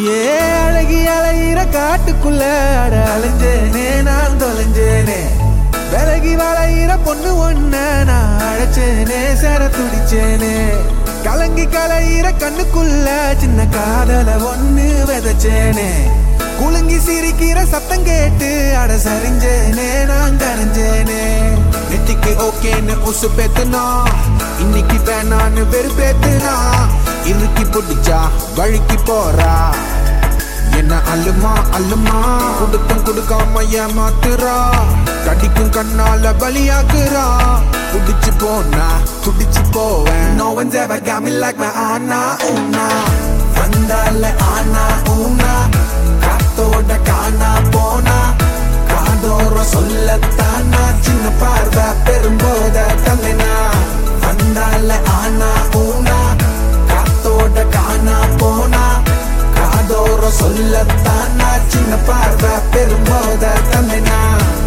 ஏ அழகி அலையிற காட்டுக்குள்ள அட அலைஞ்சேனே நான் தொலைஞ்சேனே விலகி வளையிற பொண்ணு ஒண்ண நான் அழைச்சேனே சேர துடிச்சேனே கலங்கி கலையிற கண்ணுக்குள்ள சின்ன காதல ஒண்ணு விதைச்சேனே குலுங்கி சிரிக்கிற சத்தம் கேட்டு அட சரிஞ்சேனே நான் கரைஞ்சேனே நெத்திக்கு ஓகேன்னு உசு பேத்துனா இன்னைக்கு வேணான்னு வெறுப்பேத்துனா இறுக்கி பிடிச்சா வழுக்கி போறா என்ன அல்லுமா அல்லுமா கொடுத்தும் கொடுக்காம ஏமாத்துறா கடிக்கும் கண்ணால பலியாக்குறா குடிச்சு போனா குடிச்சு போவேன் No one's ever got me like my ஆனா ஊனா வந்தால ஆனா ஊனா காத்தோட காணா போனா காதோர சொல்லத்தானா சின்ன பார்வை பெரும்போத தந்தனா வந்தால ஆனா ஊனா காத்தோட காணா போனா காதோர சொல்லத்தானா சின்ன பார்வை பெரும்போத தந்தனா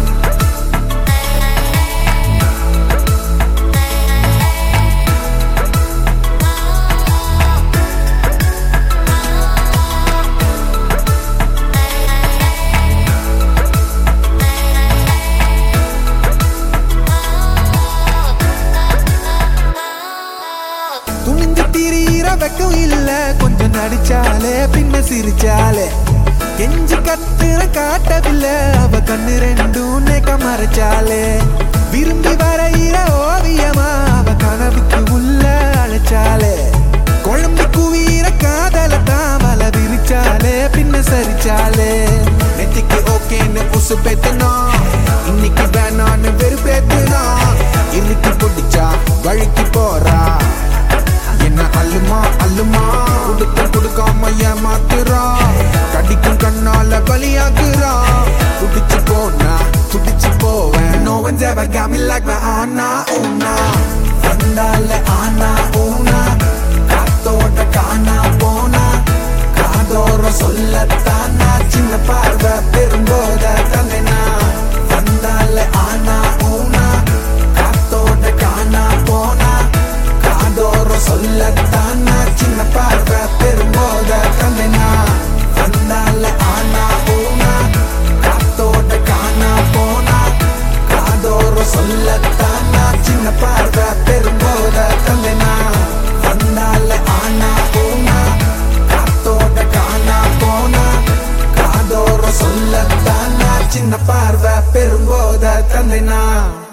துணிஞ்சு திரியிற வெக்கம் இல்ல கொஞ்சம் நடிச்சாலே பின்ன சிரிச்சாலே கெஞ்சி கத்துற காட்டவில்லை அவ கண்ணு ரெண்டும் நேக்க மறைச்சாலே விரும்பி வரையிற ஓவியமா அவ கனவுக்கு உள்ள அழைச்சாலே குழம்பு குவீர காதல தாமல விரிச்சாலே பின்ன சரிச்சாலே நெத்திக்கு ஓகேன்னு உசு பேத்துனா இன்னைக்கு வேணான்னு வெறுப்பேத்துனா இன்னைக்கு பிடிச்சா வழுக்கி போறா என்ன அல்லுமா அல்லுமா கொடுத்த கொடுக்காம ஏமாத்துறா கடிக்கும் கண்ணால பலியாக்குறா குடிச்சு போனா குடிச்சு போவேன் No one's ever got me like my ஆனா ஊனா வந்தால ஆனா ஊனா காத்தோட காணா போனா காதோர சொல்லத்தானா சின்ன பார்வை பெரும்போத தந்தனா வந்தால ஆனா ஊனா காத்தோட காணா போனா காதோர சொல்லத்தானா சின்ன பார்வை பெரும்போத தந்தனா வந்தால ஆனா ஊனா காத்தோட காணா போனா காதோர சொல்லத்தானா சின்ன பார்வை பெரும்போத தந்தனா வந்தால ஆனா ஊனா காத்தோட காணா போனா காதோர சொல்லத்தானா சின்ன பார்வை பெரும்போத தந்தனா